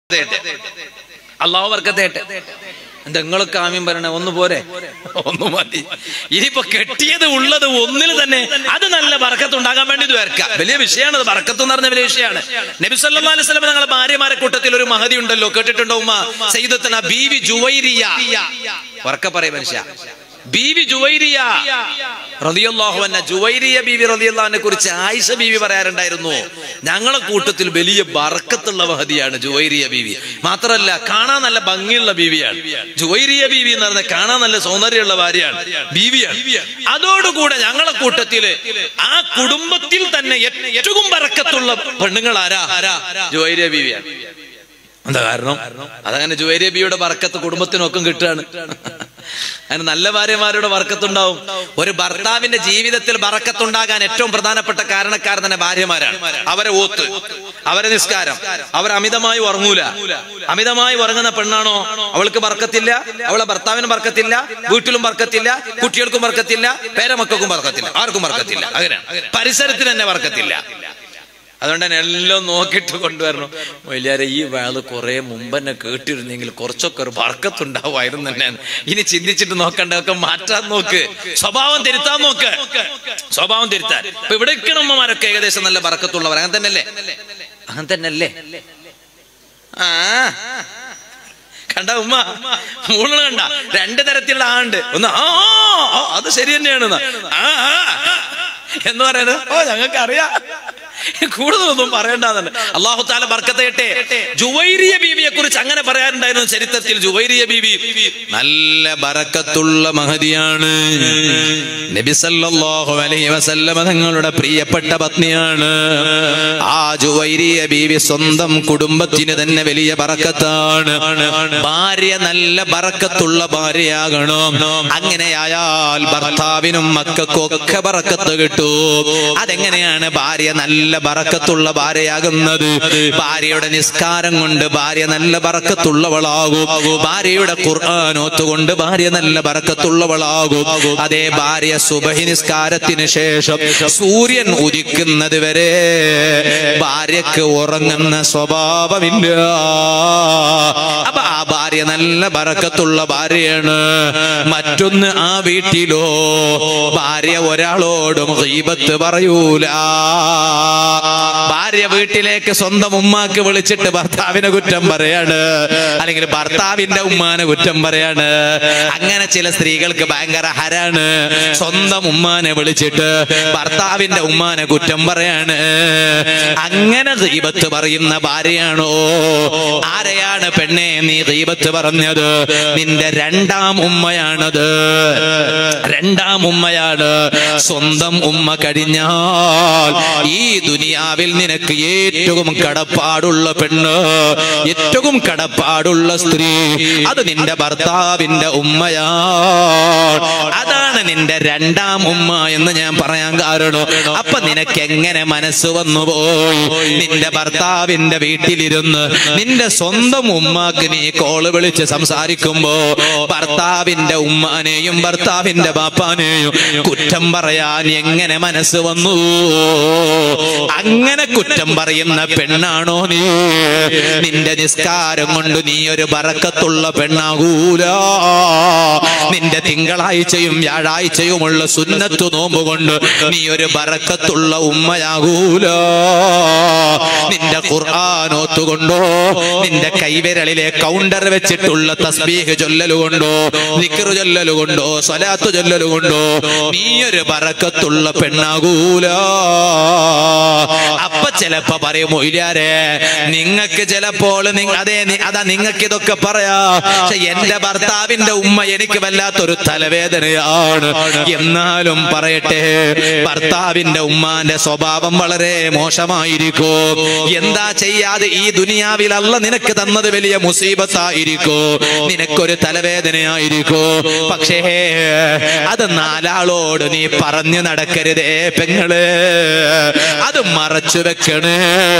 അള്ളാഹു വർക്കത്തേട്ടെ എന്താ നിങ്ങളൊക്കെ ആമ്യം പറയണേ ഒന്ന് പോരെ ഒന്ന് മതി ഇനിയിപ്പോ കെട്ടിയത് ഉള്ളത് ഒന്നിൽ തന്നെ അത് നല്ല ബറക്കത്തുണ്ടാകാൻ വേണ്ടി വരക്കാം വലിയ വിഷയമാണ് അത് ബറക്കത്ത് എന്ന് പറഞ്ഞ വലിയ വിഷയമാണ് നബി സല്ലല്ലാഹു അലൈഹി വസല്ലം ഞങ്ങളെ ഭാര്യമാരെ കൂട്ടത്തിൽ ഒരു മഹതി ഉണ്ടല്ലോ കേട്ടിട്ടുണ്ടോ ഉമ്മ സയ്യിദത്തന ബീവി ജുവൈരിയ ഉറക്കെ പറയ മനുഷ്യ ബീവി ജുവൈരിയ റളിയല്ലാഹു അൻഹ ജുവൈരിയ ബീവി റളിയല്ലാഹുവിനെ കുറിച്ച് ആയിഷ ബീവി പറയാറുണ്ടായിരുന്നു ഞങ്ങളെ കൂട്ടത്തിൽ വലിയ ബറക്കത്തുള്ള മഹതിയാണ് ജുവൈരിയ ബീവി മാത്രമല്ല കാണാൻ നല്ല ഭംഗിയുള്ള ബീവിയാണ് ജുവൈരിയ ബീവി എന്ന് പറഞ്ഞാൽ കാണാൻ നല്ല സൗന്ദര്യമുള്ള ഭാര്യയാണ് ബീവിയാണ് അതോടുകൂടെ ഞങ്ങളെ കൂട്ടത്തില് ആ കുടുംബത്തിൽ തന്നെ ഏറ്റവും ബറക്കത്തുള്ള പെണ്ണുങ്ങൾ ആരാ ആരാ ജുവൈരിയ ബീവിയാണ് എന്താ കാരണം അതങ്ങനെ ജുവേരിയ ബിയുടെ വർക്കത്ത് കുടുംബത്തിനൊക്കെ കിട്ടുകയാണ് അങ്ങനെ നല്ല ഭാര്യമാരുടെ വർക്കത്തുണ്ടാവും ഒരു ഭർത്താവിന്റെ ജീവിതത്തിൽ ബറക്കത്തുണ്ടാകാൻ ഏറ്റവും പ്രധാനപ്പെട്ട കാരണക്കാരൻ തന്നെ ഭാര്യമാരാണ് അവരെ ഓത്ത് അവരെ നിസ്കാരം അവർ അമിതമായി ഉറങ്ങൂല അമിതമായി ഉറങ്ങുന്ന പെണ്ണാണോ അവൾക്ക് ബർക്കത്തില്ല അവളെ ഭർത്താവിനും ബർക്കത്തില്ല വീട്ടിലും ബർക്കത്തില്ല കുട്ടികൾക്കും ബർക്കത്തില്ല പേരമക്കൾക്കും ബർക്കത്തില്ല ആർക്കും ബർക്കത്തില്ല അങ്ങനെയാണ് പരിസരത്തിന് തന്നെ ബർക്കത്തില്ല അതുകൊണ്ട് തന്നെ എല്ലാം നോക്കിയിട്ട് കൊണ്ടുവരണം വലിയാരെ ഈ വേള് കുറെ മുമ്പ് തന്നെ കേട്ടിരുന്നെങ്കിൽ കുറച്ചൊക്കെ ഒരു വർക്കത്തുണ്ടാവുമായിരുന്നു തന്നെ ഇനി ചിന്തിച്ചിട്ട് നോക്കണ്ടൊക്കെ മാറ്റാൻ നോക്ക് സ്വഭാവം തിരുത്താൻ നോക്ക് സ്വഭാവം തിരുത്താൻ ഇപ്പൊ ഇവിടെ അമ്മമാരൊക്കെ ഏകദേശം നല്ല വർക്കത്തുള്ളവർ അങ്ങനെ തന്നെയല്ലേ അങ്ങനെ തന്നെയല്ലേ ആ കണ്ട ഉമ്മ മൂന്ന് കണ്ട രണ്ട് തരത്തിലുള്ള ആണ്ട് ഒന്ന് ആ ആ, അത് ശരി തന്നെയാണ് ആ ആ എന്ന് പറയുന്നത് ഓ ഞങ്ങൾക്ക് അറിയാം കൂടുതലൊന്നും പറയണ്ടെന്നുണ്ട് അള്ളാഹു താല ബർക്കത്തേട്ടെ ജുവൈരിയ ബീവിയെ കുറിച്ച് അങ്ങനെ പറയാറുണ്ടായിരുന്നു ചരിത്രത്തിൽ ജുവൈരിയ ബീവി നല്ല ബറക്കത്തുള്ള മഹതിയാണ് നബി സല്ലല്ലാഹു അലൈഹി വസല്ലമ തങ്ങളുടെ പ്രിയപ്പെട്ട പത്നിയാണ് ആ ജുവൈരിയ ബീവി സ്വന്തം കുടുംബത്തിന് തന്നെ വലിയ ബറക്കത്താണ് ഭാര്യ നല്ല ബറക്കത്തുള്ള ഭാര്യയാകണം അങ്ങനെയായാൽ ഭർത്താവിനും മക്കൾക്കും ഒക്കെ ബറക്കത്ത് കിട്ടും അതെങ്ങനെയാണ് ഭാര്യ നല്ല ബറക്കത്തുള്ള ഭാര്യയാകുന്നത് ഭാര്യയുടെ നിസ്കാരം കൊണ്ട് ഭാര്യ നല്ല ബറക്കത്തുള്ളവളാകും ഭാര്യയുടെ ഖുർആാനോത്തുകൊണ്ട് ഭാര്യ നല്ല ബറക്കത്തുള്ളവളാകും അതേ ഭാര്യ സുബഹി നിസ്കാരത്തിന് ശേഷം സൂര്യൻ ഉദിക്കുന്നത് വരെ ഭാര്യക്ക് ഉറങ്ങുന്ന സ്വഭാവമില്ല അപ്പൊ ആ ഭാര്യ നല്ല ബറക്കത്തുള്ള ഭാര്യയാണ് മറ്റൊന്ന് ആ വീട്ടിലോ ഭാര്യ ഒരാളോടും ഗീബത്ത് പറയൂല ഭാര്യ വീട്ടിലേക്ക് സ്വന്തം ഉമ്മാക്ക് വിളിച്ചിട്ട് ഭർത്താവിനെ കുറ്റം പറയാണ് അല്ലെങ്കിൽ ഭർത്താവിന്റെ ഉമ്മാനെ കുറ്റം പറയാണ് അങ്ങനെ ചില സ്ത്രീകൾക്ക് ഭയങ്കര ഹരാണ് സ്വന്തം ഉമ്മാനെ വിളിച്ചിട്ട് ഭർത്താവിന്റെ ഉമ്മാനെ കുറ്റം പറയാണ് അങ്ങനെ ദീപത്ത് പറയുന്ന ഭാര്യയാണോ ആരെയാണ് പെണ്ണെ നീ ദീപത്ത് പറഞ്ഞത് നിന്റെ രണ്ടാം ഉമ്മയാണത് രണ്ടാം ഉമ്മയാണ് സ്വന്തം ഉമ്മ കഴിഞ്ഞാൽ ഈ ദുനിയാവിൽ നിനക്ക് ഏറ്റവും കടപ്പാടുള്ള പെണ്ണ് ഏറ്റവും കടപ്പാടുള്ള സ്ത്രീ അത് നിന്റെ ഭർത്താവിന്റെ ഉമ്മയാണ് അതാണ് നിന്റെ രണ്ടാം ഉമ്മ എന്ന് ഞാൻ പറയാൻ കാരണം അപ്പൊ നിനക്ക് എങ്ങനെ മനസ്സ് വന്നു പോയി നിന്റെ ഭർത്താവിന്റെ വീട്ടിലിരുന്ന് നിന്റെ സ്വന്തം ഉമ്മാക്ക് നീ കോള് വിളിച്ച് സംസാരിക്കുമ്പോ ഭർത്താവിന്റെ ഉമ്മാനെയും ഭർത്താവിന്റെ ബാപ്പാനെയും കുറ്റം പറയാൻ എങ്ങനെ മനസ്സ് വന്നു അങ്ങനെ കുറ്റം പറയുന്ന പെണ്ണാണോ നീ നിന്റെ നിസ്കാരം കൊണ്ട് നീ ഒരു ബറക്കത്തുള്ള പെണ്ണാകൂല നിന്റെ തിങ്കളാഴ്ചയും വ്യാഴാഴ്ചയുമുള്ള സുന്നത്തു നോമ്പ് കൊണ്ട് നീ ഒരു ബറക്കത്തുള്ള ഉമ്മയാകൂല നിന്റെ ഖുർആാനോത്തുകൊണ്ടോ നിന്റെ കൈവിരളിലെ കൗണ്ടർ വെച്ചിട്ടുള്ള തസ്ബീഹ് ചൊല്ലലുകൊണ്ടോ നിക്കറു ചൊല്ലലുകൊണ്ടോ സ്വലാത്ത് ചൊല്ലലുകൊണ്ടോ നീ ഒരു ബറക്കത്തുള്ള പെണ്ണാകൂല അപ്പൊ ചിലപ്പോ പറയും മൊയ്ലാരെ നിങ്ങൾക്ക് ചിലപ്പോൾ നിങ്ങ- അതെ നി- അതാ നിങ്ങൾക്ക് ഇതൊക്കെ പറയാ പക്ഷെ എന്റെ ഭർത്താവിന്റെ ഉമ്മ എനിക്ക് വല്ലാത്തൊരു തലവേദനയാണ് എന്നാലും പറയട്ടെ ഭർത്താവിന്റെ ഉമ്മാന്റെ സ്വഭാവം വളരെ മോശമായിരിക്കും എന്താ ചെയ്യാതെ ഈ ദുനിയാവിൽ അല്ല നിനക്ക് തന്നത് വലിയ മുസീബത്തായിരിക്കോ നിനക്കൊരു തലവേദനയായിരിക്കോ പക്ഷേ അത് നാലാളോട് നീ പറഞ്ഞു നടക്കരുതേ പെങ്ങള് അത് മറച്ചു വെക്കണേ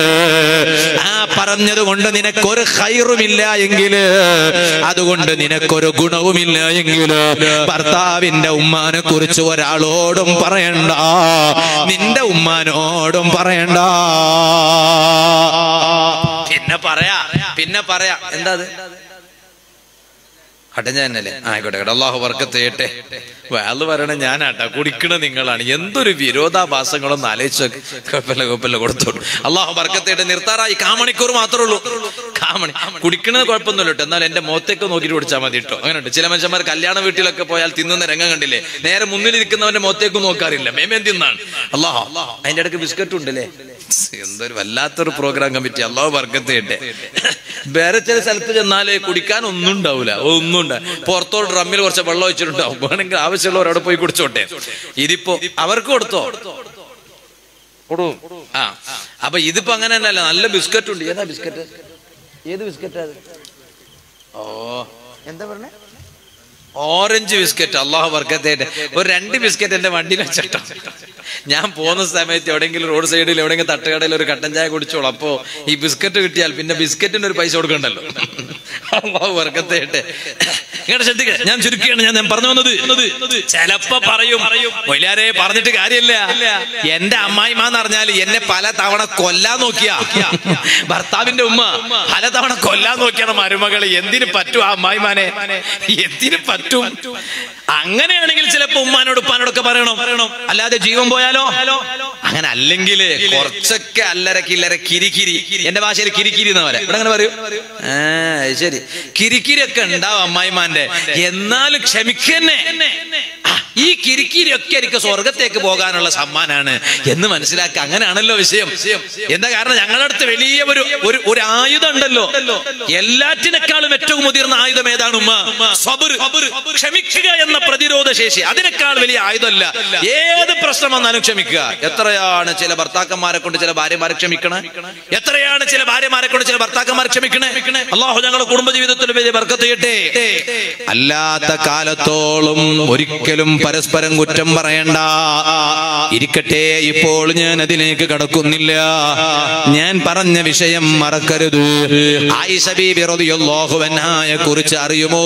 ആ പറഞ്ഞത് കൊണ്ട് നിനക്കൊരു ഹൈറുമില്ല എങ്കില് അതുകൊണ്ട് നിനക്കൊരു ഗുണവുമില്ല എങ്കില് ഭർത്താവിന്റെ ഉമ്മാനെ കുറിച്ച് ഒരാളോടും പറയണ്ട നിന്റെ ഉമ്മാനോടും പറയണ്ട പിന്നെ പറയാ പിന്നെ പറയാം എന്താ അത് കട്ടഞ്ഞ തന്നെയല്ലേ ആയിക്കോട്ടെ കേട്ടോ അള്ളാഹു വർക്കത്ത് ചെയ്യട്ടെ വേള് പറയണ ഞാനാട്ടാ കുടിക്കണ നിങ്ങളാണ് എന്തൊരു വിരോധാഭാസങ്ങളൊന്നും ആലോചിച്ച് കുഴപ്പമില്ല കുഴപ്പമില്ല കൊടുത്തോളൂ അള്ളാഹു വർക്കത്ത് ചെയ്യട്ടെ നിർത്താറായി കാമണിക്കൂർ മാത്രമേ ഉള്ളൂ കാമണി കുടിക്കണത് കുഴപ്പമൊന്നുമില്ല കേട്ടോ എന്നാൽ എന്റെ മുഖത്തേക്ക് നോക്കിയിട്ട് കുടിച്ചാൽ മതി കേട്ടോ അങ്ങനെ ഉണ്ട് ചില മനുഷ്യന്മാർ കല്യാണ വീട്ടിലൊക്കെ പോയാൽ തിന്നുന്ന രംഗം കണ്ടില്ലേ നേരെ മുന്നിലിരിക്കുന്നവന്റെ മുഖത്തേക്ക് നോക്കാറില്ല മേമേൻ തിന്നാണ് അള്ളാഹോ അതിന്റെ ഇടയ്ക്ക് ബിസ്ക്കറ്റ് ഉണ്ടല്ലേ എന്തൊരു വല്ലാത്തൊരു പ്രോഗ്രാം കമ്മിറ്റി അള്ളാഹു വർക്കത്ത് ചെയ്യട്ടെ വേറെ ചില സ്ഥലത്ത് ചെന്നാല് കുടിക്കാൻ ഒന്നും ഉണ്ടാവില്ല ഒന്നും ഉണ്ടാ പുറത്തോട്ട് ഡ്രമ്മിൽ കുറച്ച് വെള്ളം വെച്ചിട്ടുണ്ടാവും വേണമെങ്കിൽ ആവശ്യമുള്ളവർ അവിടെ പോയി കുടിച്ചോട്ടെ ഇതിപ്പോ അവർക്ക് കൊടുത്തോ കൊടു ആ അപ്പൊ ഇതിപ്പോ അങ്ങനെ തന്നെയല്ല നല്ല ബിസ്ക്കറ്റ് ഉണ്ട് ഏതാ ബിസ്ക്കറ്റ് ഏത് ബിസ്ക്കറ്റ് അത് ഓ എന്താ പറഞ്ഞേ ഓറഞ്ച് ബിസ്ക്കറ്റ് അള്ളാഹു വർക്കത്തേറ്റ് ഒരു രണ്ട് ബിസ്ക്കറ്റ് എന്റെ വണ്ടിയിൽ വെച്ചിട്ടോ ഞാൻ പോകുന്ന സമയത്ത് എവിടെയെങ്കിലും റോഡ് സൈഡിൽ എവിടെയെങ്കിലും തട്ടുകടയിൽ ഒരു കട്ടൻ ചായ കുടിച്ചോളൂ അപ്പോ ഈ ബിസ്ക്കറ്റ് കിട്ടിയാൽ പിന്നെ ബിസ്ക്കറ്റിന് ഒരു പൈസ കൊടുക്കണ്ടല്ലോ അള്ളാഹു വർക്കത്തേട്ടെ ഇങ്ങോട്ട് ശ്രദ്ധിക്കുക ഞാൻ ചുരുക്കിയാണ് ഞാൻ ഞാൻ പറഞ്ഞു വന്നത് ചിലപ്പോ പറയും മൊയിലാരെ പറഞ്ഞിട്ട് കാര്യമില്ല എന്റെ അമ്മായിമാന്ന് പറഞ്ഞാൽ എന്നെ പല തവണ കൊല്ലാൻ നോക്കിയ ഭർത്താവിന്റെ ഉമ്മ പല തവണ കൊല്ലാൻ നോക്കിയാണ് മരുമകള് എന്തിന് പറ്റും ആ അമ്മായിമാനെ എന്തിന് പറ്റും അങ്ങനെയാണെങ്കിൽ ചിലപ്പോ ഉമ്മാനോട് ഉപ്പാനോടൊക്കെ പറയണം പറയണം അല്ലാതെ ജീവൻ പോയാലോ അങ്ങനെ അല്ലെങ്കിൽ കുറച്ചൊക്കെ അല്ലര കില്ലര കിരികിരി എന്റെ ഭാഷയിൽ കിരികിരി എന്ന് പറയാം ഇവിടെ അങ്ങനെ പറയൂ ആ അത് ശരി കിരികിരി ഒക്കെ ഉണ്ടാവും അമ്മായിമാന്റെ എന്നാലും ക്ഷമിക്കന്നെ ആ, ഈ കിരിക്കിരി ഒക്കെ എനിക്ക് സ്വർഗത്തേക്ക് പോകാനുള്ള സമ്മാനാണ് എന്ന് മനസ്സിലാക്കുക അങ്ങനെയാണല്ലോ വിഷയം എന്താ കാരണം ഞങ്ങളുടെ അടുത്ത് വലിയ ഒരു ഒരു ഒരു ആയുധം ഉണ്ടല്ലോ എല്ലാറ്റിനേക്കാളും ഏറ്റവും മുതിർന്ന ആയുധം ഏതാണ് ഉമ്മ സബർ ക്ഷമിക്കുക എന്ന പ്രതിരോധ ശേഷി അതിനേക്കാൾ വലിയ ആയുധമല്ല ഏത് പ്രശ്നം വന്നാലും ക്ഷമിക്കുക എത്രയാണ് ചില ഭർത്താക്കന്മാരെ കൊണ്ട് ചില ഭാര്യമാരെ ക്ഷമിക്കണേ എത്രയാണ് ചില ഭാര്യമാരെ കൊണ്ട് ചില ഭർത്താക്കന്മാരെ ക്ഷമിക്കണേ അള്ളാഹു ഞങ്ങളുടെ കുടുംബ ജീവിതത്തിൽ വലിയ ബർക്കത്ത് ചെയ്യട്ടെ അല്ലാത്ത കാലത്തോളം ഒരിക്കലും പരസ്പരം കുറ്റം പറയണ്ട ഇരിക്കട്ടെ ഇപ്പോൾ ഞാൻ അതിലേക്ക് കടക്കുന്നില്ല ഞാൻ പറഞ്ഞ വിഷയം മറക്കരുത് ആയിഷ ബീബി റളിയല്ലാഹു അൻഹായെ കുറിച്ച് അറിയുമോ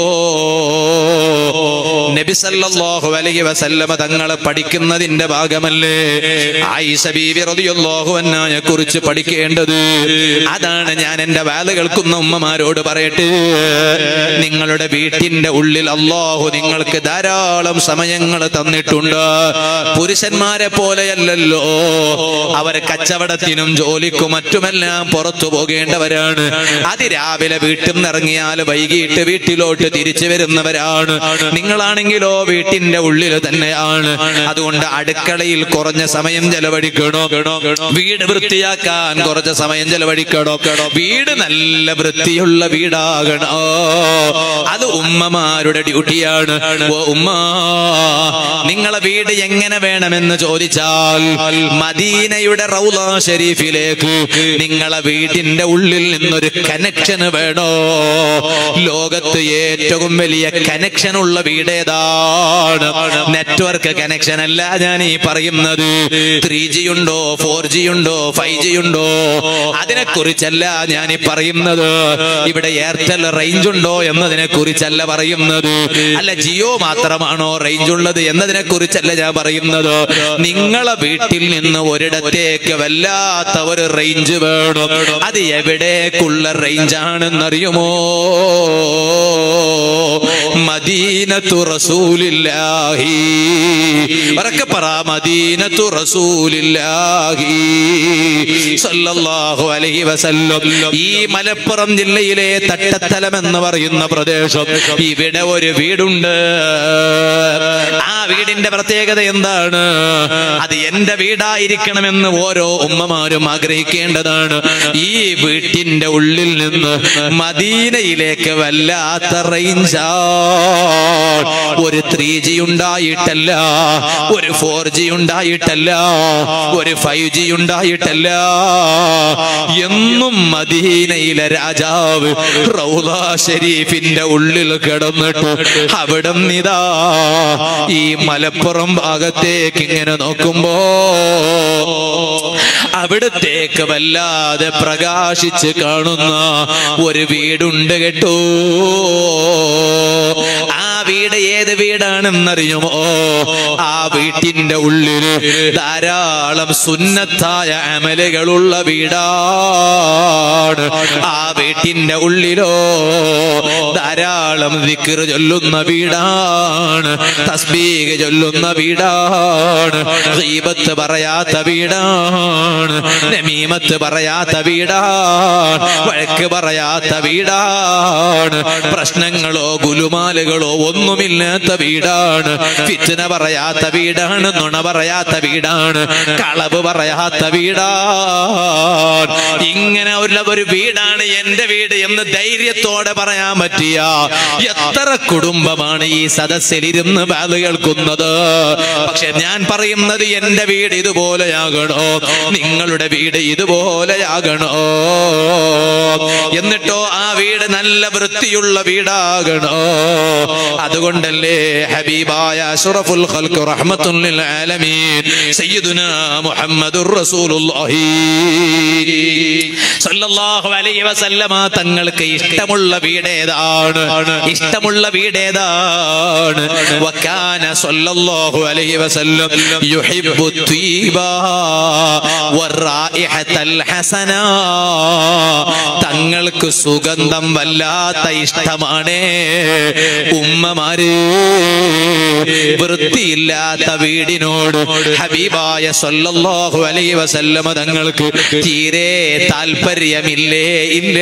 നബി സല്ലല്ലാഹു അലൈഹി വസല്ലമ തങ്ങളെ പഠിക്കുന്നതിന്റെ ഭാഗമല്ലേ ആയിഷ ബീബി റളിയല്ലാഹു അൻഹായെ കുറിച്ച് പഠിക്കേണ്ടത് അതാണ് ഞാൻ എന്റെ വേല കേൾക്കുന്ന ഉമ്മമാരോട് പറയട്ടെ നിങ്ങളുടെ വീട്ടിന്റെ ഉള്ളിൽ അള്ളാഹു നിങ്ങൾക്ക് ധാരാളം സമയങ്ങൾ തന്നിട്ടുണ്ട് പുരുഷന്മാരെ പോലെയല്ലല്ലോ അവർ കച്ചവടത്തിനും ജോലിക്കും മറ്റുമെല്ലാം പുറത്തു പോകേണ്ടവരാണ് അതിരാവിലെ വീട്ടിൽ നിന്ന് ഇറങ്ങിയാൽ വൈകിട്ട് വീട്ടിലോട്ട് തിരിച്ചു വരുന്നവരാണ് നിങ്ങളാണെങ്കിലോ വീട്ടിന്റെ ഉള്ളിൽ തന്നെയാണ് അതുകൊണ്ട് അടുക്കളയിൽ കുറഞ്ഞ സമയം ചെലവഴിക്കണോ വീട് വൃത്തിയാക്കാൻ കുറച്ച് സമയം ചെലവഴിക്കണോ വീട് നല്ല വൃത്തിയുള്ള വീടാകണോ അത് ഉമ്മമാരുടെ ഡ്യൂട്ടിയാണ് ഓ ഉമ്മ നിങ്ങളെ വീട് എങ്ങനെ വേണമെന്ന് ചോദിച്ചാൽ മദീനയുടെ റൗല ഷരീഫിലേക്ക് നിങ്ങളെ വീടിന്റെ ഉള്ളിൽ നിന്നൊരു കണക്ഷൻ വേണോ ലോകത്ത് ഏറ്റവും വലിയ കണക്ഷൻ ഉള്ള വീട് ഏതാണ് നെറ്റ്വർക്ക് കണക്ഷൻ അല്ല ഞാൻ ഈ പറയുന്നത് ത്രീ ജി ഉണ്ടോ ഫോർ ജി ഉണ്ടോ ഫൈവ് ജി ഉണ്ടോ അതിനെ കുറിച്ചല്ല ഞാൻ ഈ പറയുന്നത് ഇവിടെ എയർടെൽ റേഞ്ച് ഉണ്ടോ എന്നതിനെ കുറിച്ചല്ല പറയുന്നത് അല്ല ജിയോ മാത്രമാണോ റേഞ്ച് ഉള്ളത് എന്നതിനെ കുറിച്ചല്ല ഞാൻ പറയുന്നത് നിങ്ങളെ വീട്ടിൽ നിന്ന് ഒരിടത്തേക്ക് വല്ലാത്ത ഒരു റേഞ്ച് വേണം അത് എവിടേക്കുള്ള റേഞ്ച് ആണെന്നറിയുമോ മദീനത്തു റസൂലില്ലാഹി ഉറക്കെ പറ മദീനത്തു റസൂലില്ലാഹി സല്ലല്ലാഹു അലൈഹി വസല്ലം ഈ മലപ്പുറം ജില്ലയിലെ തട്ടത്തലം എന്ന് പറയുന്ന പ്രദേശം ഇവിടെ ഒരു വീടുണ്ട് ആ വീടിന്റെ പ്രത്യേകത എന്താണ് അത് എന്റെ വീടായിരിക്കണമെന്ന് ഓരോ ഉമ്മമാരും ആഗ്രഹിക്കേണ്ടതാണ് ഈ വീട്ടിന്റെ ഉള്ളിൽ നിന്ന് മദീനയിലേക്ക് വല്ലാത്ത റേഞ്ചാ ഒരു ത്രീ ജി ഉണ്ടായിട്ടല്ല ഒരു ഫോർ ജി ഉണ്ടായിട്ടല്ല ഒരു ഫൈവ് ജി ഉണ്ടായിട്ടല്ല എന്നും മദീനയിലെ രാജാവ് റൗദ ഷരീഫിന്റെ ഉള്ളിൽ കിടന്നിട്ട് അവിടെ നിതാ ഈ മലപ്പുറം ഭാഗത്തേക്ക് ഇങ്ങനെ നോക്കുമ്പോ അവിടത്തേക്ക് വല്ലാതെ പ്രകാശിച്ച് കാണുന്ന ഒരു വീടുണ്ട് കേട്ടോ ആ വീട് ഏത് വീടാണെന്നറിയുമോ ആ വീട്ടിന്റെ ഉള്ളില് ധാരാളം സുന്നത്തായ അമലുകളുള്ള വീടാണ് ആ വീട്ടിന്റെ ഉള്ളിലോ ധാരാളം ദിക്ർ ചൊല്ലുന്ന വീടാണ് തസ്ബീഹ് ചൊല്ലുന്ന വീടാണ് ഗീബത്ത് പറയാത്ത വീടാണ് നമീമത്ത് പറയാത്ത വീടാണ് വഴക്ക് പറയാത്ത വീടാണ് പ്രശ്നങ്ങളോ ഗുലുമാലുകളോ ഒന്നുമില്ലാത്ത വീടാണ് ഫിത്തിന പറയാത്ത വീടാണ് നുണ പറയാത്ത വീടാണ് കളവ് പറയാത്ത വീടാണ് ഇങ്ങനെ ഉള്ള ഒരു വീടാണ് എന്റെ വീട് എന്ന് ധൈര്യത്തോടെ പറയാൻ പറ്റിയ എത്ര കുടുംബമാണ് ഈ സദസ്സിലിരുന്ന് ബാധ കേൾക്കുന്നത് പക്ഷെ ഞാൻ പറയുന്നത് എന്റെ വീട് ഇതുപോലെയാകണോ നിങ്ങളുടെ വീട് ഇതുപോലെയാകണോ എന്നിട്ടോ ആ വീട് നല്ല വൃത്തിയുള്ള വീടാകണോ അതുകൊണ്ടല്ലേ ഹബീബായ അഷ്റഫുൽ ഖൽഖ് റഹ്മത്തുൽ ലിൽ ആലമീൻ സയ്യിദുനാ മുഹമ്മദുർ റസൂലുള്ളാഹി സല്ലല്ലാഹു അലൈഹി വസല്ലമ തങ്ങൾക്ക് ഇഷ്ടമുള്ള വീട് ഏതാണ് ഇഷ്ടമുള്ള വീട് ഏതാണ് വകാന സല്ലല്ലാഹു അലൈഹി വസല്ലം യുഹിബ്ബു ത്വീബ വറായിഹത്തൽ ഹസന തങ്ങൾക്ക് സുഗന്ധം വല്ലാത്ത ഇഷ്ടമാണ് ഉമ്മമാര് വൃത്തിയില്ലാത്ത വീടിനോട് ഹബീബായ സല്ലല്ലാഹു അലൈഹി വസല്ലമ തങ്ങൾക്ക് തീരെ താല്പര്യമില്ലേ ഇല്ല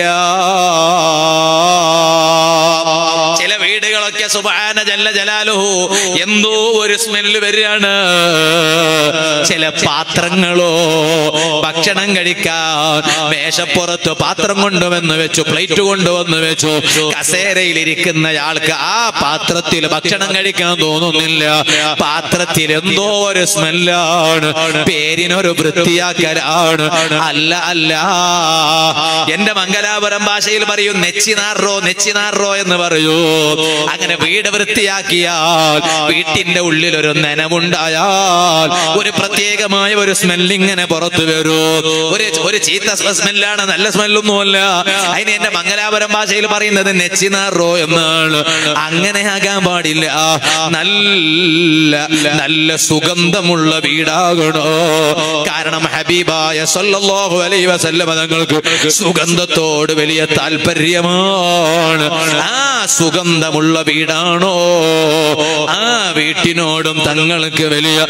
ചില വീടുകളൊക്കെ സുബാന ജല്ല ജലാലുഹു എന്തോ ഒരു സ്മെല്ല് വരികയാണ് ചില പാത്രങ്ങളോ ഭക്ഷണം കഴിക്കാൻ മേശപ്പുറത്ത് പാത്രം കൊണ്ടുവന്ന് വെച്ചു പ്ലേറ്റ് കൊണ്ടുവന്ന് വെച്ചു കസേരയിൽ ഇരിക്കുന്നയാൾക്ക് ആ പാത്രത്തിൽ ഭക്ഷണം കഴിക്കാൻ തോന്നുന്നില്ല പാത്രത്തിൽ എന്തോ ഒരു സ്മെല്ലാണ് പേരിനൊരു വൃത്തിയാക്കലാണ് അല്ല അല്ല എന്റെ മംഗലാപുരം ഭാഷയിൽ പറയും നെച്ചിനാറോ നെച്ചിനാറോ എന്ന് പറയൂ അങ്ങനെ വീട് വൃത്തിയാക്കിയാൽ വീട്ടിന്റെ ഉള്ളിൽ ഒരു നനവുണ്ടായാൽ ഒരു പ്രത്യേകമായ ഒരു സ്മെല്ല് ഇങ്ങനെ പുറത്തു വരൂ ഒരു ഒരു ചീത്ത സ്മെല്ലാണ് നല്ല സ്മെല്ലൊന്നുമല്ല അതിന് എന്റെ മംഗലാപുരം ഭാഷയിൽ പറയുന്നത് നെച്ചിനാറോ എന്നാണ് അങ്ങനെ ആകാൻ പാടില്ല നല്ല നല്ല സുഗന്ധമുള്ള വീടാകണോ കാരണം ഹബീബായ സല്ലല്ലാഹു അലൈഹി വസല്ലമ തങ്ങൾക്ക് സുഗന്ധത്തോട് വലിയ താല്പര്യമാണ് ആ സുഗന്ധമുള്ള വീടാണോ ആ വീട്ടിനോടും തങ്ങൾക്ക് വലിയ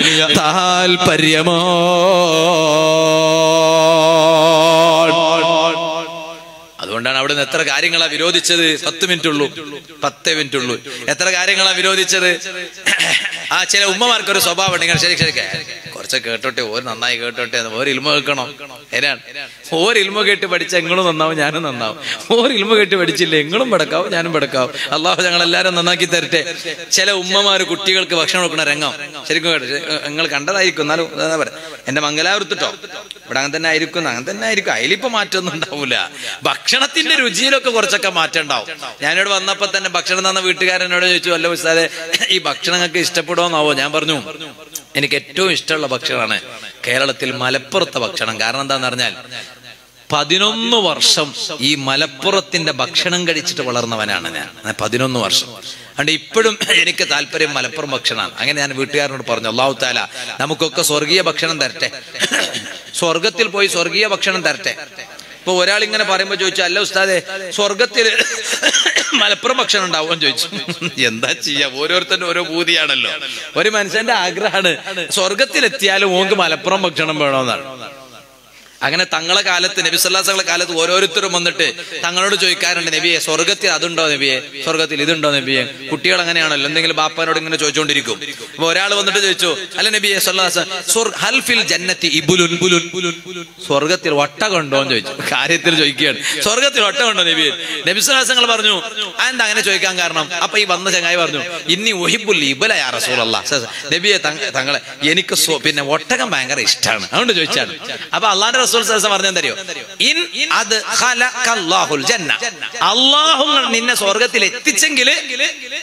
താല്പര്യമാണ് അതുകൊണ്ടാണ് അവിടുന്ന് എത്ര കാര്യങ്ങളാ വിരോധിച്ചത് പത്ത് മിനിറ്റ് ഉള്ളൂ പത്തേ മിനിറ്റ് ഉള്ളൂ എത്ര കാര്യങ്ങളാ വിരോധിച്ചത് ആ ചില ഉമ്മമാർക്ക് ഒരു സ്വഭാവം ഉണ്ട് ഇങ്ങനെ ശരി ശരി കുറച്ച് കേട്ടോട്ടെ ഓര് നന്നായി കേട്ടോട്ടെ എന്ന് ഓര് ഇൽമ കേൾക്കണം ഏനാണ് ഓര് ഇൽമ കേട്ട് പഠിച്ച എങ്ങളും നന്നാവും ഞാനും നന്നാവും ഓര് ഇൽമ കേട്ട് പഠിച്ചില്ല എങ്ങളും പെടക്കാവും ഞാനും പെടക്കാവും അള്ളാഹു ഞങ്ങൾ എല്ലാരും നന്നാക്കി തരട്ടെ ചില ഉമ്മമാര് കുട്ടികൾക്ക് ഭക്ഷണം കൊടുക്കണ രംഗം ശരിക്കും കേട്ടോ നിങ്ങൾ കണ്ടതായിരിക്കും എന്നാലും എന്താ പറയാ എന്റെ മംഗലാപുരത്തിട്ടോ ഇവിടെ അങ്ങനെ തന്നെ ആയിരിക്കും അങ്ങനെ തന്നെ ആയിരിക്കും അതിലിപ്പോ മാറ്റമൊന്നും ഉണ്ടാവൂല ഭക്ഷണത്തിന്റെ രുചിയിലൊക്കെ കുറച്ചൊക്കെ മാറ്റം ഉണ്ടാവും ഞാനിവിടെ വന്നപ്പോ തന്നെ ഭക്ഷണം തന്ന വീട്ടുകാരനോട് ചോദിച്ചു അല്ല ഉസ്താദെ ഈ ഭക്ഷണങ്ങൾക്ക് ഇഷ്ടപ്പെടുമോന്നാവോ ഞാൻ പറഞ്ഞു എനിക്ക് ഏറ്റവും ഇഷ്ടമുള്ള ഭക്ഷണമാണ് കേരളത്തിൽ മലപ്പുറത്തെ ഭക്ഷണം കാരണം എന്താന്ന് പറഞ്ഞാൽ പതിനൊന്ന് വർഷം ഈ മലപ്പുറത്തിന്റെ ഭക്ഷണം കഴിച്ചിട്ട് വളർന്നവനാണ് ഞാൻ ഞാൻ പതിനൊന്ന് വർഷം അതുകൊണ്ട് ഇപ്പോഴും എനിക്ക് താല്പര്യം മലപ്പുറം ഭക്ഷണമാണ് അങ്ങനെ ഞാൻ വീട്ടുകാരനോട് പറഞ്ഞു അള്ളാഹു താല നമുക്കൊക്കെ സ്വർഗീയ ഭക്ഷണം തരട്ടെ സ്വർഗത്തിൽ പോയി സ്വർഗീയ ഭക്ഷണം തരട്ടെ ഇപ്പൊ ഒരാൾ ഇങ്ങനെ പറയുമ്പോ ചോദിച്ചു അല്ല ഉസ്താദെ സ്വർഗത്തിൽ മലപ്പുറം ഭക്ഷണം ഉണ്ടാവുമെന്ന് ചോദിച്ചു എന്താ ചെയ്യാ ഓരോരുത്തരുടെ ഓരോ ഭൂതിയാണല്ലോ ഒരു മനുഷ്യന്റെ ആഗ്രഹമാണ് സ്വർഗത്തിലെത്തിയാലും ഓങ്ക് മലപ്പുറം ഭക്ഷണം വേണമെന്നാണ് അങ്ങനെ തങ്ങളെ കാലത്ത് നബി സല്ലാസങ്ങളെ കാലത്ത് ഓരോരുത്തരും വന്നിട്ട് തങ്ങളോട് ചോദിക്കാറുണ്ട് നബിയെ സ്വർഗത്തിൽ അതുണ്ടോ നബിയെ സ്വർഗത്തിൽ ഇതുണ്ടോ നബിയെ കുട്ടികൾ അങ്ങനെയാണല്ലോ എന്തെങ്കിലും ബാപ്പാനോട് ഇങ്ങനെ ചോദിച്ചുകൊണ്ടിരിക്കും അപ്പൊ ഒരാൾ വന്നിട്ട് ചോദിച്ചു അല്ല നബിയെ സല്ലാസ ഹൽഫിൽ ജന്നത്തി ഇബുലുൻ ബുലുൻ സ്വർഗത്തിൽ ഒട്ടകമുണ്ടോ എന്ന് ചോദിച്ചു കാര്യത്തിൽ ചോദിക്കുകയാണ് സ്വർഗത്തിൽ ഒട്ടകമുണ്ടോ നബിയെ നബി സല്ലാസങ്ങൾ പറഞ്ഞു അതെന്താ അങ്ങനെ ചോദിക്കാൻ കാരണം അപ്പൊ ഈ വന്ന ചങ്ങായി പറഞ്ഞു ഇന്നി ഒഹിബുൽ ഇബല യാ റസൂലല്ലാ നബിയെ തങ്ങ- തങ്ങളെ എനിക്ക് സ്വ- പിന്നെ ഒട്ടകം ഭയങ്കര ഇഷ്ടമാണ് അതുകൊണ്ട് ചോദിച്ചാണ് അപ്പൊ അള്ളാന്റെ റസൂൽ സല്ലല്ലാഹു പറഞ്ഞു തരുമോ ഇൻ അത് ഖലഖല്ലാഹുൽ ജന്ന അള്ളാഹു നിന്നെ സ്വർഗത്തിൽ എത്തിച്ചെങ്കിൽ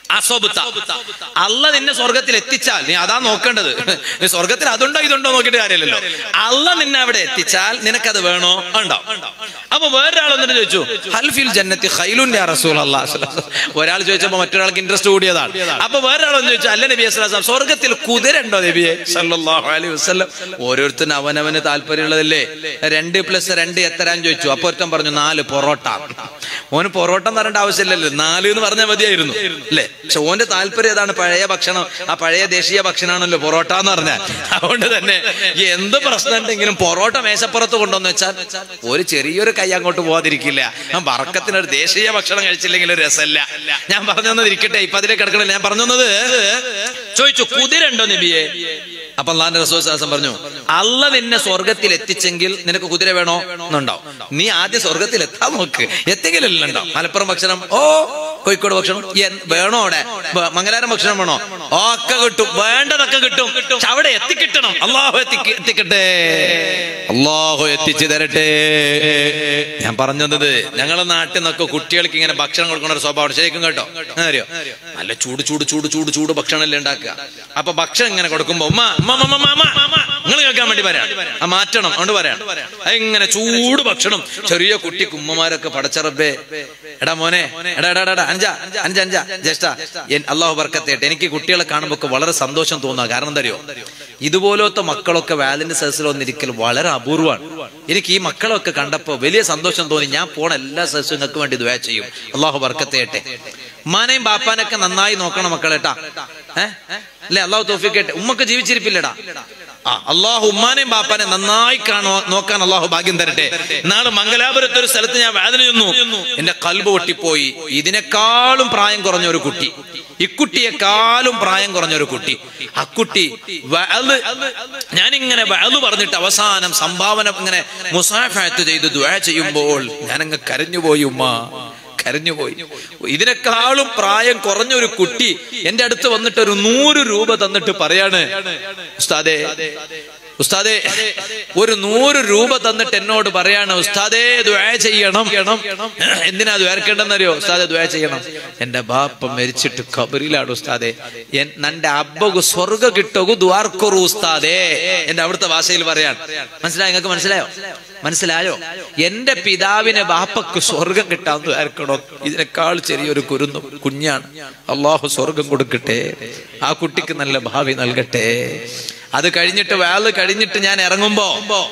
അസോബുത്ത അല്ല നിന്നെ സ്വർഗത്തിൽ എത്തിച്ചാൽ നീ അതാ നോക്കേണ്ടത് നീ സ്വർഗത്തിൽ അതുണ്ടോ ഇതുണ്ടോ നോക്കിയിട്ട് കാര്യമില്ലല്ലോ അല്ല നിന്നെ അവിടെ എത്തിച്ചാൽ നിനക്കത് വേണോ ഉണ്ടോ അപ്പൊ വേറൊരാൾ എന്നിട്ട് ചോദിച്ചു ഹൽഫിൽ ജന്നത്തി ഖൈലുൻ യാ റസൂൽ ഒരാൾ ചോദിച്ചപ്പോ മറ്റൊരാൾക്ക് ഇൻട്രസ്റ്റ് കൂടിയതാണ് അപ്പൊ വേറൊരാൾ ഒന്ന് ചോദിച്ചു അല്ല നബി അസ്ലാം സ്വർഗത്തിൽ കുതിര ഉണ്ടോ നബിയെ സല്ലല്ലാഹു അലൈഹി വസല്ലം ഓരോരുത്തരും അവനവന് താല്പര്യമുള്ളതല്ലേ രണ്ട് പ്ലസ് രണ്ട് എത്തരാൻ ചോദിച്ചു അപ്പൊ ഒരുത്തൻ പറഞ്ഞു നാല് പൊറോട്ട ഓന് പൊറോട്ട എന്ന് പറയേണ്ട ആവശ്യമില്ലല്ലോ നാല് എന്ന് പറഞ്ഞാൽ മതിയായിരുന്നു അല്ലേ പക്ഷെ ഓന്റെ താല്പര്യം ഏതാണ് പഴയ ഭക്ഷണം ആ പഴയ ദേശീയ ഭക്ഷണമാണല്ലോ പൊറോട്ട എന്ന് പറഞ്ഞാൽ അതുകൊണ്ട് തന്നെ എന്ത് പ്രശ്നം ഉണ്ടെങ്കിലും പൊറോട്ട മേശപ്പുറത്ത് കൊണ്ടുവന്ന് വെച്ചാൽ ഒരു ചെറിയൊരു കൈ അങ്ങോട്ട് പോകാതിരിക്കില്ല ഞാൻ വറക്കത്തിനൊരു ദേശീയ ഭക്ഷണം കഴിച്ചില്ലെങ്കിൽ ഒരു രസമല്ല ഞാൻ പറഞ്ഞു തന്നത് ഇരിക്കട്ടെ ഇപ്പൊ അതിലേക്ക് കിടക്കണില്ല ഞാൻ പറഞ്ഞു തന്നത് ചോദിച്ചു കുതിര ഉണ്ടോ നബിയെ അപ്പൊ അള്ളാന്റെ റസൂസാസം പറഞ്ഞു അല്ല നിന്നെ സ്വർഗത്തിൽ എത്തിച്ചെങ്കിൽ നിനക്ക് കുതിര വേണോ എന്നുണ്ടാവും നീ ആദ്യം സ്വർഗത്തിൽ എത്താൻ നോക്ക് എത്തെങ്കിലല്ല ഉണ്ടാവും മലപ്പുറം ഭക്ഷണം ഓ കോഴിക്കോട് ഭക്ഷണം എൻ- വേണോ അവിടെ ബ- മംഗലാരം ഭക്ഷണം വേണോ ഓ ഒക്കെ കിട്ടും വേണ്ടതൊക്കെ കിട്ടും പക്ഷെ അവിടെ എത്തിക്കിട്ടണം അള്ളാഹു എത്തിക്ക് എത്തിക്കട്ടെ അള്ളാഹു എത്തിച്ചു തരട്ടെ ഞാൻ പറഞ്ഞത് ഞങ്ങളെ നാട്ടിൽ നിന്നൊക്കെ കുട്ടികൾക്ക് ഇങ്ങനെ ഭക്ഷണം കൊടുക്കുന്ന ഒരു സ്വഭാവം ശരിക്കും കേട്ടോ അറിയോ നല്ല ചൂട് ചൂട് ചൂട് ചൂട് ചൂട് ഭക്ഷണമല്ലേ ഉണ്ടാക്കുക അപ്പൊ ഭക്ഷണം ഇങ്ങനെ കൊടുക്കുമ്പോ ഉമ്മ നിങ്ങൾ കേൾക്കാൻ വേണ്ടി പറയാം ആ മാറ്റണം അതുകൊണ്ട് പറയാം ഇങ്ങനെ ചൂട് ഭക്ഷണം ചെറിയ കുട്ടി കുമ്മമാരൊക്കെ പടച്ചറബേ എടാ മോനെ എടാ എടാ എടാ അഞ്ചാ അഞ്ച അഞ്ചാ ജ്യേഷ്ഠ എൻ- അള്ളാഹു ബർക്കത്തേട്ടെ എനിക്ക് കുട്ടികളെ കാണുമ്പോ ഒക്കെ വളരെ സന്തോഷം തോന്നുക കാരണം എന്താ അറിയോ ഇതുപോലത്തെ മക്കളൊക്കെ വാലിന്റെ സദസ്സിൽ വന്നിരിക്കൽ വളരെ അപൂർവമാണ് എനിക്ക് ഈ മക്കളൊക്കെ കണ്ടപ്പോ വലിയ സന്തോഷം തോന്നി ഞാൻ പോണ എല്ലാ സദസ്സും നിങ്ങൾക്ക് വേണ്ടി ദ്വയ ചെയ്യും അള്ളാഹു ബർക്കത്തേട്ടെ ഉമ്മാനെയും ബാപ്പാനൊക്കെ നന്നായി നോക്കണം മക്കളേട്ടാ ഏഹ് അല്ലെ അള്ളാഹു തോഫിക്കട്ടെ ഉമ്മക്ക് ജീവിച്ചിരിപ്പില്ലടാ ആ അള്ളാഹു ഉമ്മാനെയും ബാപ്പാനെ നന്നായി കാണോ നോക്കാൻ അള്ളാഹു ഭാഗ്യം തരട്ടെ നാളെ മംഗലാപുരത്ത് ഒരു സ്ഥലത്ത് ഞാൻ വേദന ചെന്നു എന്റെ കൽബ് പൊട്ടിപ്പോയി ഇതിനേക്കാളും പ്രായം കുറഞ്ഞ ഒരു കുട്ടി ഇക്കുട്ടിയെക്കാളും പ്രായം കുറഞ്ഞ ഒരു കുട്ടി അക്കുട്ടി വഅല് ഞാനിങ്ങനെ വഅല് പറഞ്ഞിട്ട് അവസാനം സംഭാവന ഇങ്ങനെ മുസാഫാത്ത് ചെയ്ത് ദ്വാ ചെയ്യുമ്പോൾ ഞാനങ്ങ് കരഞ്ഞുപോയി ഉമ്മ കരഞ്ഞുപോയി ഇതിനേക്കാളും പ്രായം കുറഞ്ഞ ഒരു കുട്ടി എന്റെ അടുത്ത് വന്നിട്ട് ഒരു നൂറ് രൂപ തന്നിട്ട് പറയാണ് ഉസ്താദേ ഉസ്താദേ ഒരു നൂറ് രൂപ തന്നിട്ട് എന്നോട് പറയാണ് ഉസ്താദേ ദ്വാ ചെയ്യണം എന്തിനാ ദ്വാരക്കേണ്ടെന്നറിയോ ഉസ്താദെ ദ്വാ ചെയ്യണം എന്റെ ബാപ്പ മരിച്ചിട്ട് കബറിലാണ് ഉസ്താദെ എൻ- നന്റെ അബ്ബകു സ്വർഗ കിട്ടകു ദ്വാർക്കൊറു ഉസ്താദേ എന്റെ അവിടുത്തെ ഭാഷയിൽ പറയാൻ മനസ്സിലായോ നിങ്ങൾക്ക് മനസ്സിലായോ മനസ്സിലായോ എന്റെ പിതാവിനെ ബാപ്പക്ക് സ്വർഗം കിട്ടാൻ ദ്വാരക്കണോ ഇതിനേക്കാൾ ചെറിയൊരു കുരുന്നു കുഞ്ഞാണ് അള്ളാഹു സ്വർഗം കൊടുക്കട്ടെ ആ കുട്ടിക്ക് നല്ല ഭാവി നൽകട്ടെ അത് കഴിഞ്ഞിട്ട് വേള് കഴിഞ്ഞിട്ട് ഞാൻ ഇറങ്ങുമ്പോ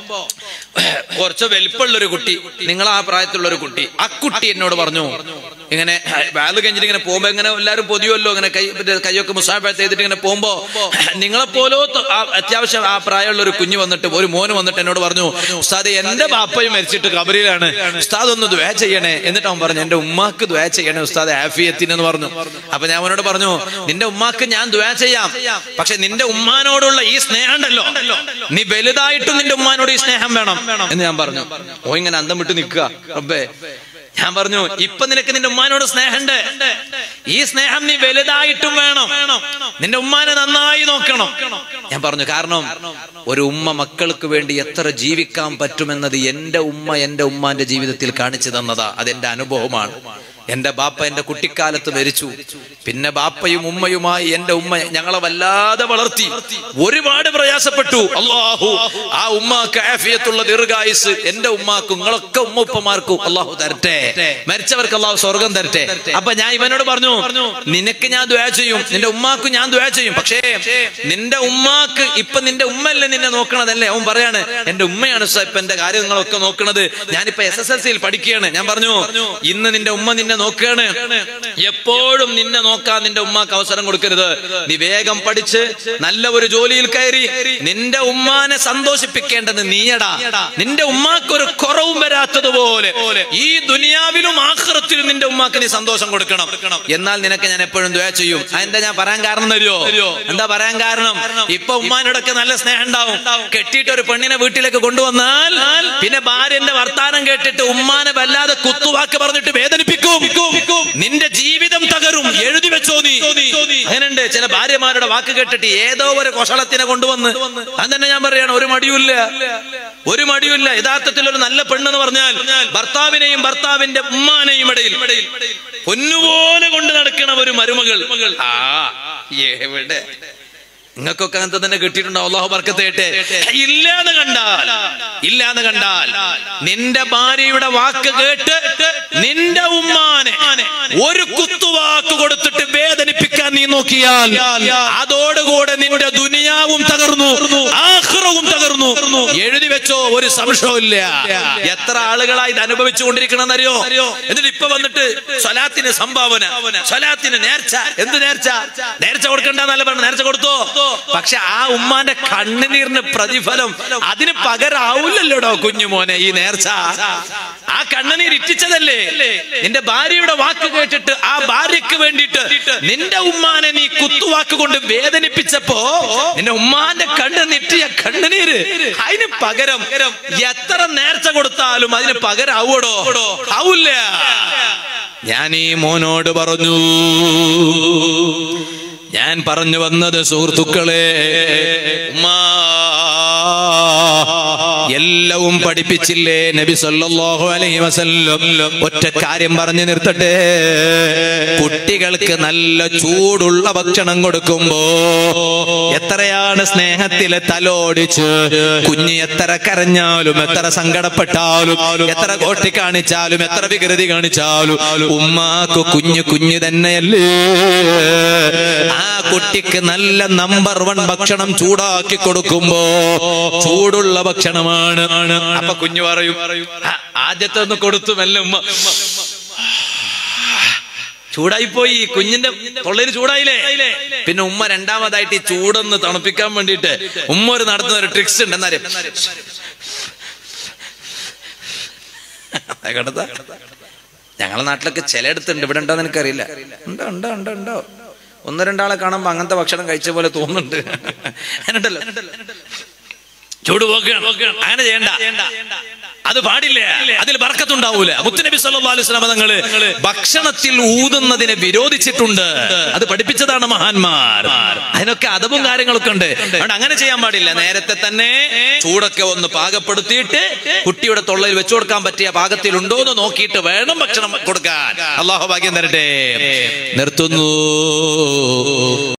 കുറച്ച് വലിപ്പമുള്ള ഒരു കുട്ടി നിങ്ങൾ ആ പ്രായത്തിലുള്ള ഒരു കുട്ടി ആ കുട്ടി എന്നോട് പറഞ്ഞു ഇങ്ങനെ വേള് കഴിഞ്ഞിട്ട് ഇങ്ങനെ പോകുമ്പോ ഇങ്ങനെ എല്ലാവരും പൊതിയുമല്ലോ ഇങ്ങനെ കൈ മറ്റേ കൈയൊക്കെ മുസാഫത്ത് ചെയ്തിട്ട് ഇങ്ങനെ പോകുമ്പോ നിങ്ങളെ പോലോ അത്യാവശ്യം ആ പ്രായമുള്ള ഒരു കുഞ്ഞ് വന്നിട്ട് ഒരു മോന് വന്നിട്ട് എന്നോട് പറഞ്ഞു ഉസ്താദ് എന്റെ ബാപ്പയും മരിച്ചിട്ട് കബറിയിലാണ് ഉസ്താദ് ഒന്ന് ദ്വേ ചെയ്യണേ എന്നിട്ട് അവൻ പറഞ്ഞു എന്റെ ഉമ്മാക്ക് ദ്വേ ചെയ്യണേ ഉസ്താദ് ആഫിയത്തിന് എന്ന് പറഞ്ഞു അപ്പൊ ഞാൻ അവനോട് പറഞ്ഞു നിന്റെ ഉമ്മാക്ക് ഞാൻ ദ്വേ ചെയ്യാം പക്ഷെ നിന്റെ ഉമ്മാനോടുള്ള ഈ സ്നേഹം ഉണ്ടല്ലോ നീ വലുതായിട്ടും നിന്റെ ഉമ്മാനോട് ഈ സ്നേഹം വേണം എന്ന് ഞാൻ പറഞ്ഞു ഓ ഇങ്ങനെ അന്തം വിട്ട് നിൽക്കുക റബ്ബേ ഞാൻ പറഞ്ഞു ഇപ്പൊ നിനക്ക് നിന്റെ ഉമ്മാനോട് സ്നേഹമുണ്ട് ഈ സ്നേഹം നീ വലുതായിട്ടും വേണം നിന്റെ ഉമ്മാനെ നന്നായി നോക്കണം ഞാൻ പറഞ്ഞു കാരണം ഒരു ഉമ്മ മക്കൾക്ക് വേണ്ടി എത്ര ജീവിക്കാൻ പറ്റുമെന്നത് എന്റെ ഉമ്മ എന്റെ ഉമ്മാന്റെ ജീവിതത്തിൽ കാണിച്ചു തന്നതാ അതെന്റെ അനുഭവമാണ് എന്റെ ബാപ്പ എന്റെ കുട്ടിക്കാലത്ത് മരിച്ചു പിന്നെ ബാപ്പയും ഉമ്മയുമായി എന്റെ ഉമ്മ ഞങ്ങളെ വല്ലാതെ വളർത്തി ഒരുപാട് പ്രയാസപ്പെട്ടു അള്ളാഹു ആ ഉമ്മാക്ക് ആഫിയത്തുള്ള ദീർഘായുസ് എന്റെ ഉമ്മാക്കും നിങ്ങളൊക്കെ ഉമ്മ ഉപ്പമാർക്കും അള്ളാഹു തരട്ടെ മരിച്ചവർക്ക് അള്ളാഹു സ്വർഗം തരട്ടെ അപ്പൊ ഞാൻ ഇവനോട് പറഞ്ഞു നിനക്ക് ഞാൻ ദ്വാ ചെയ്യും നിന്റെ ഉമ്മാക്ക് ഞാൻ ദ്വാ ചെയ്യും പക്ഷേ നിന്റെ ഉമ്മാക്ക് ഇപ്പൊ നിന്റെ ഉമ്മയല്ലേ നിന്നെ നോക്കണതല്ലേ അവൻ പറയാണ് എന്റെ ഉമ്മയാണ് സാർ ഇപ്പൊ എന്റെ കാര്യങ്ങളൊക്കെ നോക്കണത് ഞാനിപ്പോ എസ് എസ് എൽ സിയിൽ പഠിക്കുകയാണ് ഞാൻ പറഞ്ഞു ഇന്ന് നിന്റെ ഉമ്മ നിന്നെ നോക്കുകയാണ് എപ്പോഴും നിന്നെ നോക്കാൻ നിന്റെ ഉമ്മാക്ക് അവസരം കൊടുക്കരുത് നീ വേഗം പഠിച്ച് നല്ല ഒരു ജോലിയിൽ കയറി നിന്റെ ഉമ്മാനെ സന്തോഷിപ്പിക്കേണ്ടത് നീയടാ നിന്റെ ഉമ്മാക്ക് ഒരു കുറവും വരാത്തതുപോലെ ഈ ദുനിയാവിലും ആഹ്റത്തിലും നിന്റെ ഉമ്മാക്ക് നീ സന്തോഷം കൊടുക്കണം എന്നാൽ നിനക്ക് ഞാൻ എപ്പോഴും ദ്വേ ചെയ്യും അതെന്താ ഞാൻ പറയാൻ കാരണം തരുമോ എന്താ പറയാൻ കാരണം ഇപ്പൊ ഉമ്മാനോടൊക്കെ നല്ല സ്നേഹം ഉണ്ടാവും കെട്ടിയിട്ട് ഒരു പെണ്ണിനെ വീട്ടിലേക്ക് കൊണ്ടുവന്നാൽ പിന്നെ ഭാര്യന്റെ വർത്താനം കേട്ടിട്ട് ഉമ്മാനെ വല്ലാതെ കുത്തുവാക്ക് പറഞ്ഞിട്ട് വേദനിപ്പിക്കും നിന്റെ ജീവിതം തകർക്കും തകരും എഴുതി വെച്ചോ നീ അങ്ങനെയുണ്ട് ചില ഭാര്യമാരുടെ വാക്ക് കേട്ടിട്ട് ഏതോ ഒരു കൊഷളത്തിനെ കൊണ്ടുവന്ന് അത് തന്നെ ഞാൻ പറയാണ് ഒരു മടിയുമില്ല ഒരു മടിയുമില്ല യഥാർത്ഥത്തിൽ ഒരു നല്ല പെണ്ണെന്ന് പറഞ്ഞാൽ ഭർത്താവിനെയും ഭർത്താവിന്റെ ഉമ്മാനെയും ഇടയിൽ പൊന്നുപോലെ കൊണ്ട് നടക്കണ ഒരു മരുമകൾ ആ എവിടെ നിങ്ങൾക്കൊക്കെ അങ്ങനത്തെ തന്നെ കിട്ടിയിട്ടുണ്ടാവും അള്ളാഹു ബർക്കത്തേട്ടെ ഇല്ലാന്ന് കണ്ടാൽ ഇല്ലാന്ന് കണ്ടാൽ നിന്റെ ഭാര്യയുടെ വാക്ക് കേട്ട് നിന്റെ ഉമ്മാനെ ഒരു കുത്തുവാക്ക് കൊടുത്തിട്ട് വേദനിപ്പിക്കാൻ നീ നോക്കിയാൽ അതോടുകൂടെ നിന്റെ ദുനിയാവും തകർന്നു ആഹ്റവും തകർന്നു എഴുതി വെച്ചോ ഒരു സംശയമില്ല എത്ര ആളുകളായി ഇത് അനുഭവിച്ചു കൊണ്ടിരിക്കണമെന്നറിയോ എന്നിട്ട് ഇപ്പൊ വന്നിട്ട് സ്വലാത്തിന് സംഭാവന സ്വലാത്തിന് നേർച്ച എന്ത് നേർച്ച നേർച്ച കൊടുക്കണ്ടെന്നല്ല പറഞ്ഞു നേർച്ച കൊടുത്തോ പക്ഷെ ആ ഉമ്മാന്റെ കണ്ണുനീരിന് പ്രതിഫലം അതിന് പകരാവൂലല്ലോടോ കുഞ്ഞുമോനെ ഈ നേർച്ച ആ കണ്ണുനീർ ഇറ്റിച്ചതല്ലേ നിന്റെ ഭാര്യയുടെ വാക്ക് കേട്ടിട്ട് ആ ഭാര്യക്ക് വേണ്ടിയിട്ട് നിന്റെ ഉമ്മാനെ നീ കുത്തുവാക്ക് കൊണ്ട് വേദനിപ്പിച്ചപ്പോ നിന്റെ ഉമ്മാന്റെ കണ്ണ് നെറ്റിയ കണ്ണുനീര് അതിന് പകരം എത്ര നേർച്ച കൊടുത്താലും അതിന് പകരാവൂടോ ആവൂല്ല ഞാൻ ഈ മോനോട് പറഞ്ഞു ഞാൻ പറഞ്ഞു വന്നത് സുഹൃത്തുക്കളെ ഉമ്മാ എല്ലാവും പഠിപ്പിച്ചില്ലേ നബി സല്ലല്ലാഹു അലൈഹി വസല്ലം ഒറ്റ കാര്യം പറഞ്ഞു നിർത്തട്ടെ കുട്ടികൾക്ക് നല്ല ചൂടുള്ള ഭക്ഷണം കൊടുക്കുമ്പോ എത്രയാണ് സ്നേഹത്തിലെ തലോടിച്ച് കുഞ്ഞ് എത്ര കരഞ്ഞാലും എത്ര സങ്കടപ്പെട്ടാലും എത്ര കോട്ടി കാണിച്ചാലും എത്ര വികൃതി കാണിച്ചാലും ഉമ്മാക്ക് കുഞ്ഞു കുഞ്ഞു തന്നെയല്ലേ ആ കുട്ടിക്ക് നല്ല നമ്പർ വൺ ഭക്ഷണം ചൂടാക്കി കൊടുക്കുമ്പോ ചൂടുള്ള ഭക്ഷണമാണ് അപ്പൊ കുഞ്ഞു പറയും "ആ, ആദ്യത്തെ ഒന്ന് കൊടുത്തു മെല്ലെ ഉമ്മ ചൂടായി പോയി കുഞ്ഞിന്റെ തൊള്ളയിൽ ചൂടായില്ലേ പിന്നെ ഉമ്മ രണ്ടാമതായിട്ട് ഈ ചൂടൊന്ന് തണുപ്പിക്കാൻ വേണ്ടിയിട്ട് ഉമ്മ ഒരു നടത്തുന്ന ഒരു ട്രിക്സ് ഉണ്ട് എന്നാലും കേട്ടത ഞങ്ങളെ നാട്ടിലൊക്കെ ചിലയിടത്തുണ്ട് ഇവിടെ ഉണ്ടോ എനിക്കറിയില്ല ഉണ്ടോ ഉണ്ടോ ഉണ്ടോ ഉണ്ടോ ഒന്ന് രണ്ടാളെ കാണുമ്പോ അങ്ങനത്തെ ഭക്ഷണം കഴിച്ച പോലെ തോന്നുന്നുണ്ട് അങ്ങനെയുണ്ടല്ലോ ചൂട് പോക്കുകയാണ് അങ്ങനെ ചെയ്യണ്ട അത് പാടില്ല അതിൽ ബർക്കത്തുണ്ടാവൂല മുത്തുനബി സല്ലല്ലാഹു അലൈഹി വസല്ലം തങ്ങള് ഭക്ഷണത്തിൽ ഊതുന്നതിനെ വിരോധിച്ചിട്ടുണ്ട് അത് പഠിപ്പിച്ചതാണ് മഹാന്മാർ അതിനൊക്കെ അതവും കാര്യങ്ങളൊക്കെ ഉണ്ട് അതുകൊണ്ട് അങ്ങനെ ചെയ്യാൻ പാടില്ല നേരത്തെ തന്നെ ചൂടൊക്കെ ഒന്ന് പാകപ്പെടുത്തിയിട്ട് കുട്ടിയുടെ തൊള്ളയിൽ വെച്ചു കൊടുക്കാൻ പറ്റിയ പാകത്തിലുണ്ടോ എന്ന് നോക്കിയിട്ട് വേണം ഭക്ഷണം കൊടുക്കാൻ അള്ളാഹു ഭാഗ്യം തരട്ടെ നിർത്തുന്നു